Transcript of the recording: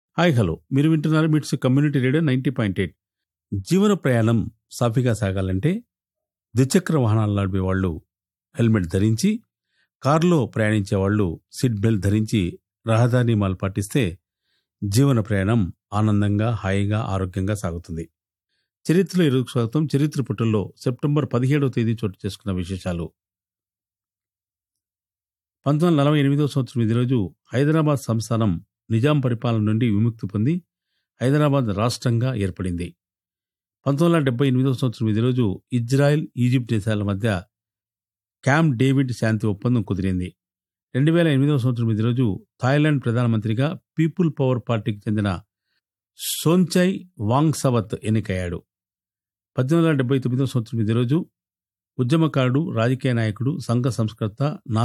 hi hello మీరు వింటున్నారు MITS community radio ninety point eight జీవన ప్రయాణం సాఫీగా సాగాలంటే ద్విచక్ర వాహనాలు నడిపే వాళ్ళు హెల్మెట్ ధరించి కారులో ప్రయాణించే వాళ్ళు సీట్ బెల్ట్ ధరించి రహదారి నియమాలు పాటిస్తే జీవన ప్రయాణం ఆనందంగా హాయిగా ఆరోగ్యంగా సాగుతుంది చరిత్రలో ఇరుగు స్వాగతం చరిత్ర పుటల్లో సెప్టెంబర్ పదిహేడవ తేదీ చోటు చేసుకున్న విశేషాలు పంతొమ్మిది వందల నలభై ఎనిమిదవ సంవత్సరం ఇదే రోజు హైదరాబాద్ సంస్థానం నిజాం పరిపాలన నుండి విముక్తి పొంది హైదరాబాద్ రాష్ట్రంగా ఏర్పడింది పంతొమ్మిది వందల డెబ్బై ఎనిమిదవ సంవత్సరం ఇదే రోజు ఇజ్రాయెల్ ఈజిప్ట్ దేశాల మధ్య క్యాంప్ డేవిడ్ శాంతి ఒప్పందం కుదిరింది రెండు వేల ఎనిమిదవ సంవత్సరం ఇదే రోజు థాయిలాండ్ ప్రధానమంత్రిగా పీపుల్ పవర్ పార్టీకి చెందిన సోన్చై వాంగ్సవత్ ఎన్నికయ్యాడు పద్దెనిమిది వందల డెబ్బై తొమ్మిదవ సంవత్సరం ఇదే రోజు ఉద్యమకారుడు రాజకీయ నాయకుడు సంఘ సంస్కర్త నా